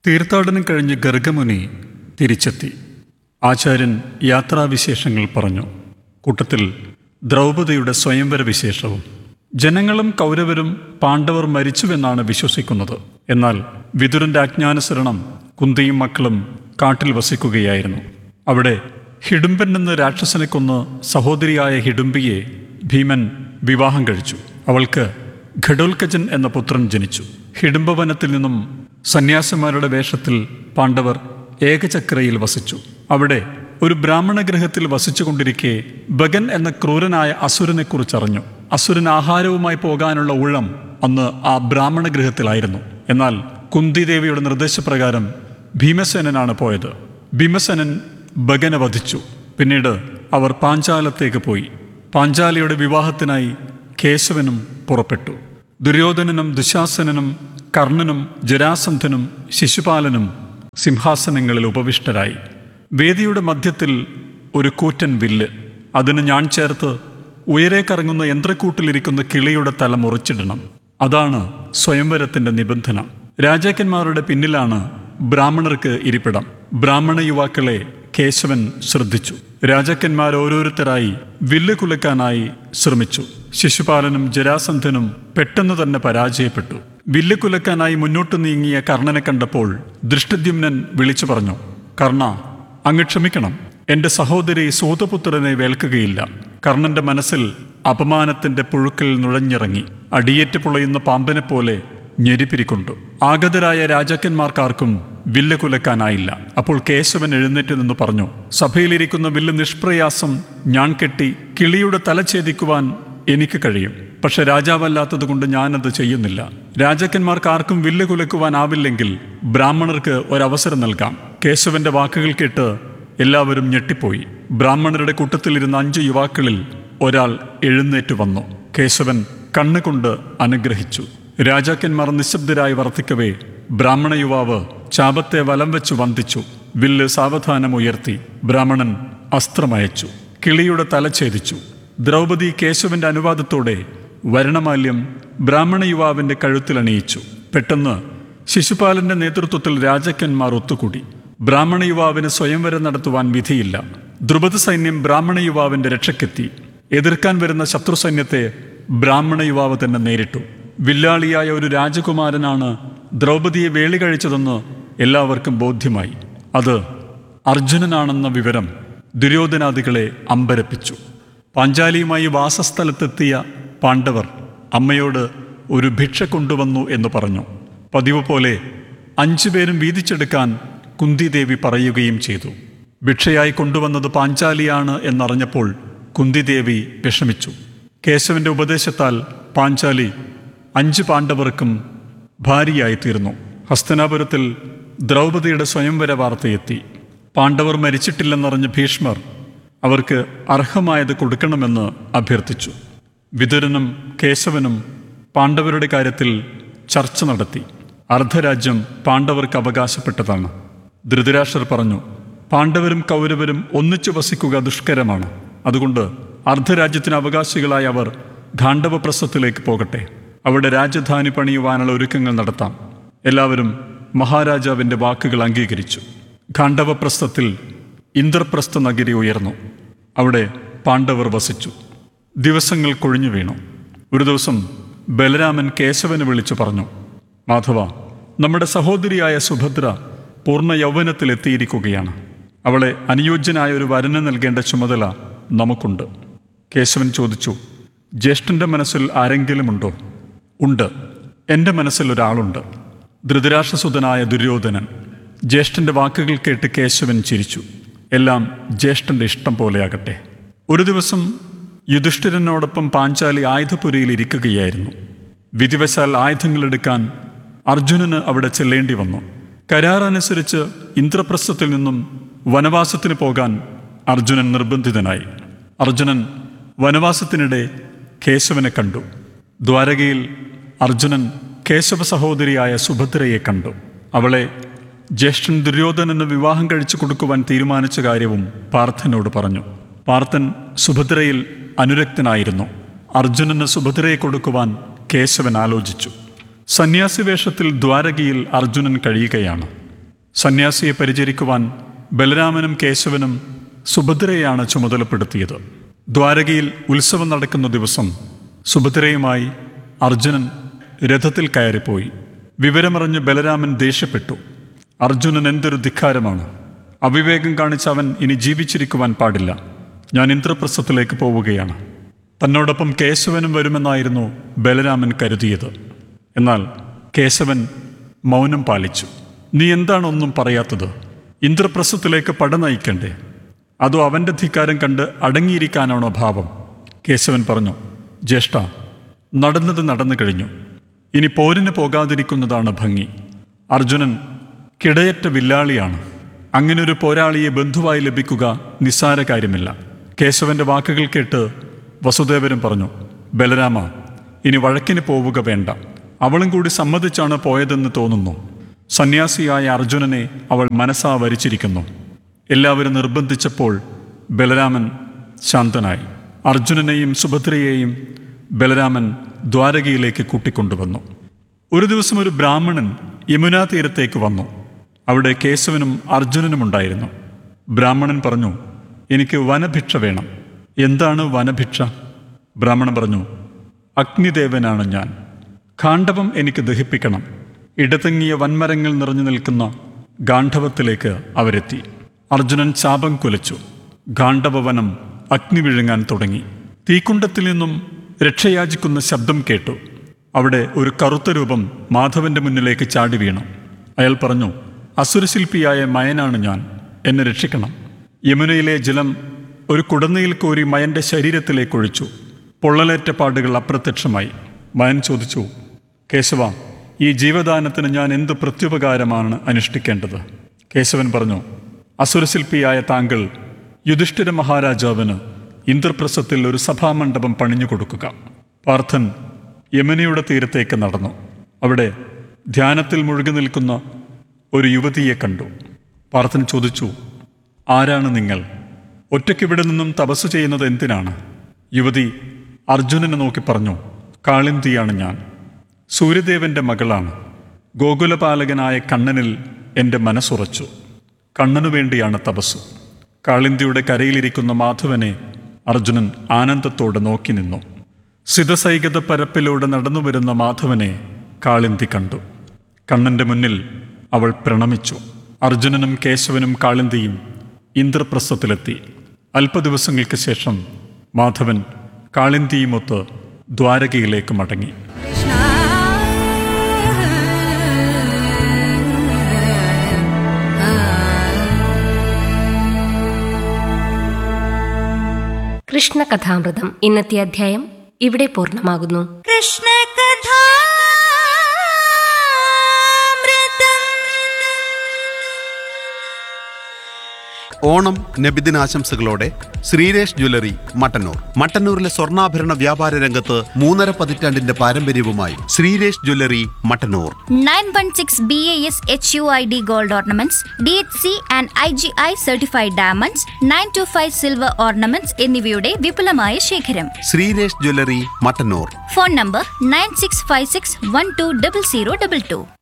തീർത്ഥാടനം കഴിഞ്ഞ് ഗർഗമുനി തിരിച്ചെത്തി ആചാര്യൻ യാത്രാവിശേഷങ്ങൾ പറഞ്ഞു കൂട്ടത്തിൽ ദ്രൗപദിയുടെ സ്വയംവര വിശേഷവും ജനങ്ങളും കൗരവരും പാണ്ഡവർ മരിച്ചുവെന്നാണ് വിശ്വസിക്കുന്നത് എന്നാൽ വിതുരന്റെ അജ്ഞാനുസരണം കുന്തിയും മക്കളും കാട്ടിൽ വസിക്കുകയായിരുന്നു അവിടെ ഹിഡുംബൻ എന്ന രാക്ഷസനെ കൊന്ന് സഹോദരിയായ ഹിഡുംബിയെ ഭീമൻ വിവാഹം കഴിച്ചു അവൾക്ക് ഘടോൽക്കജൻ എന്ന പുത്രൻ ജനിച്ചു ഹിഡുംബവനത്തിൽ നിന്നും സന്യാസിമാരുടെ വേഷത്തിൽ പാണ്ഡവർ ഏകചക്രയിൽ വസിച്ചു അവിടെ ഒരു ബ്രാഹ്മണ ഗൃഹത്തിൽ വസിച്ചുകൊണ്ടിരിക്കെ ബഗൻ എന്ന ക്രൂരനായ അസുരനെക്കുറിച്ചറിഞ്ഞു അസുരൻ ആഹാരവുമായി പോകാനുള്ള ഊഴം അന്ന് ആ ബ്രാഹ്മണ ഗൃഹത്തിലായിരുന്നു എന്നാൽ കുന്തിദേവിയുടെ നിർദ്ദേശപ്രകാരം ഭീമസേനനാണ് പോയത് ഭീമസേനൻ ബഗനെ വധിച്ചു പിന്നീട് അവർ പാഞ്ചാലത്തേക്ക് പോയി പാഞ്ചാലിയുടെ വിവാഹത്തിനായി കേശവനും പുറപ്പെട്ടു ദുര്യോധനനും ദുശാസനനും കർണനും ജരാസന്ധനും ശിശുപാലനും സിംഹാസനങ്ങളിൽ ഉപവിഷ്ടരായി വേദിയുടെ മധ്യത്തിൽ ഒരു കൂറ്റൻ വില്ല് അതിന് ഞാൻ ചേർത്ത് ഉയരെ കറങ്ങുന്ന യന്ത്രക്കൂട്ടിലിരിക്കുന്ന കിളിയുടെ തല മുറിച്ചിടണം അതാണ് സ്വയംവരത്തിന്റെ നിബന്ധന രാജാക്കന്മാരുടെ പിന്നിലാണ് ബ്രാഹ്മണർക്ക് ഇരിപ്പിടം ബ്രാഹ്മണ യുവാക്കളെ കേശവൻ ശ്രദ്ധിച്ചു രാജാക്കന്മാർ ഓരോരുത്തരായി വില്ല് കുലക്കാനായി ശ്രമിച്ചു ശിശുപാലനും ജരാസന്ധനും പെട്ടെന്ന് തന്നെ പരാജയപ്പെട്ടു വില്ല് കുലക്കാനായി മുന്നോട്ട് നീങ്ങിയ കർണനെ കണ്ടപ്പോൾ ദൃഷ്ടദ്യുമ്നൻ വിളിച്ചു പറഞ്ഞു കർണ അങ്ങ് ക്ഷമിക്കണം എന്റെ സഹോദരി സൂതപുത്രനെ വേൽക്കുകയില്ല കർണന്റെ മനസ്സിൽ അപമാനത്തിന്റെ പുഴുക്കൾ നുഴഞ്ഞിറങ്ങി അടിയേറ്റ് പുളയുന്ന പാമ്പിനെ പോലെ ഞെരിപ്പിരിക്കൊണ്ടു ആഗതരായ രാജാക്കന്മാർക്കാർക്കും വില്ല് കുലക്കാനായില്ല അപ്പോൾ കേശവൻ എഴുന്നേറ്റ് നിന്ന് പറഞ്ഞു സഭയിലിരിക്കുന്ന വില്ല് നിഷ്പ്രയാസം ഞാൻ കെട്ടി കിളിയുടെ തല ഛേദിക്കുവാൻ എനിക്ക് കഴിയും പക്ഷെ രാജാവല്ലാത്തത് കൊണ്ട് ഞാനത് ചെയ്യുന്നില്ല രാജാക്കന്മാർക്ക് ആർക്കും വില്ല് കുലക്കുവാനാവില്ലെങ്കിൽ ബ്രാഹ്മണർക്ക് ഒരവസരം നൽകാം കേശവന്റെ വാക്കുകൾ കേട്ട് എല്ലാവരും ഞെട്ടിപ്പോയി ബ്രാഹ്മണരുടെ കൂട്ടത്തിലിരുന്ന അഞ്ച് യുവാക്കളിൽ ഒരാൾ എഴുന്നേറ്റ് വന്നു കേശവൻ കണ്ണുകൊണ്ട് അനുഗ്രഹിച്ചു രാജാക്കന്മാർ നിശബ്ദരായി വർത്തിക്കവേ ബ്രാഹ്മണ യുവാവ് ചാപത്തെ വലം വെച്ച് വന്ദിച്ചു വില്ല് സാവധാനം ഉയർത്തി ബ്രാഹ്മണൻ അസ്ത്രമയച്ചു കിളിയുടെ തല ഛേദിച്ചു ദ്രൗപദി കേശവന്റെ അനുവാദത്തോടെ വരണമാല്യം ബ്രാഹ്മണ യുവാവിന്റെ കഴുത്തിലണിയിച്ചു പെട്ടെന്ന് ശിശുപാലന്റെ നേതൃത്വത്തിൽ രാജാക്കന്മാർ ഒത്തുകൂടി ബ്രാഹ്മണ യുവാവിന് സ്വയംവരം നടത്തുവാൻ വിധിയില്ല ദ്രുപദ സൈന്യം ബ്രാഹ്മണ യുവാവിന്റെ രക്ഷയ്ക്കെത്തി എതിർക്കാൻ വരുന്ന ശത്രു സൈന്യത്തെ ബ്രാഹ്മണ യുവാവ് തന്നെ നേരിട്ടു വില്ലാളിയായ ഒരു രാജകുമാരനാണ് ദ്രൗപദിയെ വേളി കഴിച്ചതെന്ന് എല്ലാവർക്കും ബോധ്യമായി അത് അർജുനനാണെന്ന വിവരം ദുര്യോധനാദികളെ അമ്പരപ്പിച്ചു പാഞ്ചാലിയുമായി വാസസ്ഥലത്തെത്തിയ പാണ്ഡവർ അമ്മയോട് ഒരു ഭിക്ഷ കൊണ്ടുവന്നു എന്ന് പറഞ്ഞു പതിവ് പോലെ അഞ്ചുപേരും വീതിച്ചെടുക്കാൻ കുന്തിദേവി പറയുകയും ചെയ്തു ഭിക്ഷയായി കൊണ്ടുവന്നത് പാഞ്ചാലിയാണ് എന്നറിഞ്ഞപ്പോൾ കുന്തിദേവി വിഷമിച്ചു കേശവന്റെ ഉപദേശത്താൽ പാഞ്ചാലി അഞ്ച് പാണ്ഡവർക്കും ഭാര്യയായി തീർന്നു ഹസ്തനാപുരത്തിൽ ദ്രൗപദിയുടെ സ്വയംവര വാർത്തയെത്തി പാണ്ഡവർ മരിച്ചിട്ടില്ലെന്നറിഞ്ഞ ഭീഷ്മർ അവർക്ക് അർഹമായത് കൊടുക്കണമെന്ന് അഭ്യർത്ഥിച്ചു വിതുരനും കേശവനും പാണ്ഡവരുടെ കാര്യത്തിൽ ചർച്ച നടത്തി അർദ്ധരാജ്യം പാണ്ഡവർക്ക് അവകാശപ്പെട്ടതാണ് ധൃതരാഷ്ട്രർ പറഞ്ഞു പാണ്ഡവരും കൗരവരും ഒന്നിച്ചു വസിക്കുക ദുഷ്കരമാണ് അതുകൊണ്ട് അർദ്ധരാജ്യത്തിന് അവകാശികളായ അവർ ഖാണ്ഡവപ്രസ്ഥത്തിലേക്ക് പോകട്ടെ അവിടെ രാജധാനി പണിയുവാനുള്ള ഒരുക്കങ്ങൾ നടത്താം എല്ലാവരും മഹാരാജാവിന്റെ വാക്കുകൾ അംഗീകരിച്ചു ഖാണ്ഡവപ്രസ്ഥത്തിൽ ഇന്ദ്രപ്രസ്ഥ നഗരി ഉയർന്നു അവിടെ പാണ്ഡവർ വസിച്ചു ദിവസങ്ങൾ കൊഴിഞ്ഞു വീണു ഒരു ദിവസം ബലരാമൻ കേശവനെ വിളിച്ചു പറഞ്ഞു മാധവ നമ്മുടെ സഹോദരിയായ സുഭദ്ര പൂർണ്ണ യൗവനത്തിലെത്തിയിരിക്കുകയാണ് അവളെ അനുയോജ്യനായ ഒരു വരന് നൽകേണ്ട ചുമതല നമുക്കുണ്ട് കേശവൻ ചോദിച്ചു ജ്യേഷ്ഠന്റെ മനസ്സിൽ ആരെങ്കിലുമുണ്ടോ ഉണ്ട് എൻ്റെ മനസ്സിൽ ഒരാളുണ്ട് ധൃതരാഷ്ട്രസുതനായ ദുര്യോധനൻ ജ്യേഷ്ഠന്റെ വാക്കുകൾ കേട്ട് കേശവൻ ചിരിച്ചു എല്ലാം ജ്യേഷ്ഠന്റെ ഇഷ്ടം പോലെയാകട്ടെ ഒരു ദിവസം യുധിഷ്ഠിരനോടൊപ്പം പാഞ്ചാലി ആയുധപുരയിൽ ഇരിക്കുകയായിരുന്നു വിധിവശാൽ ആയുധങ്ങളെടുക്കാൻ അർജുനന് അവിടെ ചെല്ലേണ്ടി വന്നു കരാറനുസരിച്ച് ഇന്ദ്രപ്രസ്ഥത്തിൽ നിന്നും വനവാസത്തിന് പോകാൻ അർജുനൻ നിർബന്ധിതനായി അർജുനൻ വനവാസത്തിനിടെ കേശവനെ കണ്ടു ദ്വാരകയിൽ അർജുനൻ കേശവ സഹോദരിയായ സുഭദ്രയെ കണ്ടു അവളെ ജ്യേഷ്ഠൻ ദുര്യോധനന് വിവാഹം കഴിച്ചു കൊടുക്കുവാൻ തീരുമാനിച്ച കാര്യവും പാർത്ഥനോട് പറഞ്ഞു പാർത്ഥൻ സുഭദ്രയിൽ അനുരക്തനായിരുന്നു അർജുനന് സുഭദ്രയെ കൊടുക്കുവാൻ കേശവൻ ആലോചിച്ചു സന്യാസി വേഷത്തിൽ ദ്വാരകയിൽ അർജുനൻ കഴിയുകയാണ് സന്യാസിയെ പരിചരിക്കുവാൻ ബലരാമനും കേശവനും സുഭദ്രയെയാണ് ചുമതലപ്പെടുത്തിയത് ദ്വാരകയിൽ ഉത്സവം നടക്കുന്ന ദിവസം സുഭദ്രയുമായി അർജുനൻ രഥത്തിൽ കയറിപ്പോയി വിവരമറിഞ്ഞ് ബലരാമൻ ദേഷ്യപ്പെട്ടു അർജുനൻ എന്തൊരു ധിക്കാരമാണ് അവിവേകം കാണിച്ച അവൻ ഇനി ജീവിച്ചിരിക്കുവാൻ പാടില്ല ഞാൻ ഇന്ദ്രപ്രസ്ഥത്തിലേക്ക് പോവുകയാണ് തന്നോടൊപ്പം കേശവനും വരുമെന്നായിരുന്നു ബലരാമൻ കരുതിയത് എന്നാൽ കേശവൻ മൗനം പാലിച്ചു നീ എന്താണ് ഒന്നും പറയാത്തത് ഇന്ദ്രപ്രസ്ഥത്തിലേക്ക് പട നയിക്കണ്ടേ അതോ അവൻ്റെ ധിക്കാരം കണ്ട് അടങ്ങിയിരിക്കാനാണോ ഭാവം കേശവൻ പറഞ്ഞു ജ്യേഷ്ഠ നടന്നത് നടന്നു കഴിഞ്ഞു ഇനി പോരിന് പോകാതിരിക്കുന്നതാണ് ഭംഗി അർജുനൻ കിടയറ്റ വില്ലാളിയാണ് അങ്ങനൊരു പോരാളിയെ ബന്ധുവായി ലഭിക്കുക നിസ്സാര കാര്യമില്ല കേശവന്റെ വാക്കുകൾ കേട്ട് വസുദേവരും പറഞ്ഞു ബലരാമ ഇനി വഴക്കിന് പോവുക വേണ്ട അവളും കൂടി സമ്മതിച്ചാണ് പോയതെന്ന് തോന്നുന്നു സന്യാസിയായ അർജുനനെ അവൾ മനസ്സാ വരിച്ചിരിക്കുന്നു എല്ലാവരും നിർബന്ധിച്ചപ്പോൾ ബലരാമൻ ശാന്തനായി അർജുനനെയും സുഭദ്രയെയും ബലരാമൻ ദ്വാരകയിലേക്ക് കൂട്ടിക്കൊണ്ടുവന്നു ഒരു ദിവസം ഒരു ബ്രാഹ്മണൻ യമുനാ തീരത്തേക്ക് വന്നു അവിടെ കേശവനും അർജുനനും ഉണ്ടായിരുന്നു ബ്രാഹ്മണൻ പറഞ്ഞു എനിക്ക് വനഭിക്ഷ വേണം എന്താണ് വനഭിക്ഷ ബ്രാഹ്മണൻ പറഞ്ഞു അഗ്നിദേവനാണ് ഞാൻ ഖാണ്ഡവം എനിക്ക് ദഹിപ്പിക്കണം ഇടതങ്ങിയ വൻമരങ്ങൾ നിറഞ്ഞു നിൽക്കുന്ന ഗാണ്ഡവത്തിലേക്ക് അവരെത്തി അർജുനൻ ശാപം കുലച്ചു ഗാണ്ഡവവനം അഗ്നി വിഴുങ്ങാൻ തുടങ്ങി തീക്കുണ്ടത്തിൽ നിന്നും രക്ഷയാചിക്കുന്ന ശബ്ദം കേട്ടു അവിടെ ഒരു കറുത്ത രൂപം മാധവന്റെ മുന്നിലേക്ക് ചാടി വീണു അയാൾ പറഞ്ഞു അസുരശില്പിയായ മയനാണ് ഞാൻ എന്നെ രക്ഷിക്കണം യമുനയിലെ ജലം ഒരു കുടന്നയിൽ കോരി മയന്റെ ശരീരത്തിലേക്ക് ഒഴിച്ചു പൊള്ളലേറ്റ പാടുകൾ അപ്രത്യക്ഷമായി മയൻ ചോദിച്ചു കേശവ ഈ ജീവദാനത്തിന് ഞാൻ എന്ത് പ്രത്യുപകാരമാണ് അനുഷ്ഠിക്കേണ്ടത് കേശവൻ പറഞ്ഞു അസുരശില്പിയായ താങ്കൾ യുധിഷ്ഠിര മഹാരാജാവിന് ഇന്ദ്രപ്രസ്ഥത്തിൽ ഒരു സഭാമണ്ഡപം പണിഞ്ഞു കൊടുക്കുക പാർത്ഥൻ യമുനയുടെ തീരത്തേക്ക് നടന്നു അവിടെ ധ്യാനത്തിൽ മുഴുകി നിൽക്കുന്ന ഒരു യുവതിയെ കണ്ടു പാർത്ഥൻ ചോദിച്ചു ആരാണ് നിങ്ങൾ ഒറ്റയ്ക്കിവിടെ നിന്നും തപസ് ചെയ്യുന്നത് എന്തിനാണ് യുവതി അർജുനനെ നോക്കി പറഞ്ഞു കാളിന്തിയാണ് ഞാൻ സൂര്യദേവന്റെ മകളാണ് ഗോകുലപാലകനായ കണ്ണനിൽ എൻ്റെ മനസ്സുറച്ചു കണ്ണനു വേണ്ടിയാണ് തപസ് കാളിന്തിയുടെ കരയിലിരിക്കുന്ന മാധവനെ അർജുനൻ ആനന്ദത്തോടെ നോക്കി നിന്നു സിതസൈകത പരപ്പിലൂടെ നടന്നു വരുന്ന മാധവനെ കാളിന്തി കണ്ടു കണ്ണന്റെ മുന്നിൽ അവൾ പ്രണമിച്ചു അർജുനനും കേശവനും കാളിന്തിയും ഇന്ദ്രപ്രസ്ഥത്തിലെത്തി അല്പദിവസങ്ങൾക്ക് ശേഷം മാധവൻ കാളിന്തിയുമൊത്ത് ദ്വാരകയിലേക്ക് മടങ്ങി കൃഷ്ണകഥാമൃതം ഇന്നത്തെ അധ്യായം ഇവിടെ പൂർണ്ണമാകുന്നു കൃഷ്ണ കഥാമൃതം ഓണം നബിദിനാശംസകളോടെ ശ്രീരേഷ് ജ്വല്ലറി മട്ടന്നൂർ മട്ടന്നൂരിലെ സ്വർണ്ണാഭരണ വ്യാപാര രംഗത്ത് മൂന്നര പതിറ്റാണ്ടിന്റെ പാരമ്പര്യവുമായി Sreeresh jewellery Mattannur 916 BAS HUID gold ornaments, DHC and IGI certified diamonds, 925 silver ornaments എന്നിവയുടെ വിപുലമായ ശേഖരം Sreeresh jewellery Mattannur phone number nine six five six one two double zero double to